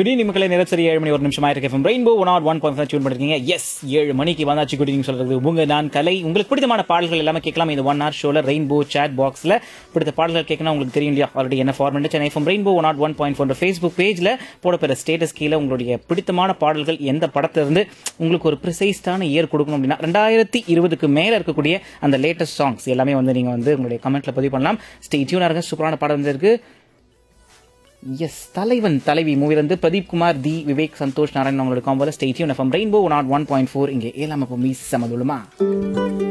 good evening மக்களை நிறச்சரி ஏழு மணி ஒரு நிமிஷம் ஆயிருக்கு FM Rainbow one oh one point tune பண்ணிருக்கீங்க எஸ் ஏழு மணிக்கு வந்தாச்சு குட் ஈவினிங் சொல்றது உங்க நான் கலை உங்களுக்கு பிடித்தமான பாடல்கள் எல்லாமே கேட்கலாம் இந்த ஒன் ஹவர் ஷோல ரெயின்போ சேட் பாக்ஸ்ல பிடித்த பாடல்கள் கேட்கணும் உங்களுக்கு தெரியும் இல்லையா ஆல்ரெடி என்ன format Chennai FM Rainbow one oh one point four Facebook பேஜ்ல போடப்பெற ஸ்டேட்டஸ் கீழே உங்களுடைய பிடித்தமான பாடல்கள் எந்த படத்துல இருந்து உங்களுக்கு ஒரு ப்ரிசைஸ்டான இயர் கொடுக்கணும் அப்படின்னா ரெண்டாயிரத்தி இருபதுக்கு மேல இருக்கக்கூடிய அந்த லேட்டஸ்ட் சாங்ஸ் எல்லாமே வந்து நீங்க வந்து உங்களுடைய கமெண்ட்ல பதிவு பண்ணலாம் ஸ்டே டியூனா இருக்க சூப்பரான பாடம் வந்திருக்கு எஸ் தலைவன் தலைவி மூவிலிருந்து பிரதீப் குமார் தி விவேக் சந்தோஷ் நாராயணன் அவங்களோட காம்போல ஸ்டேட்யூன் எஃப்எம் ரெயின்போ நாட் ஒன் பாயிண்ட் ஃபோர் இங்கே ஏழாம் அப்போ மீஸ் சமதுலமா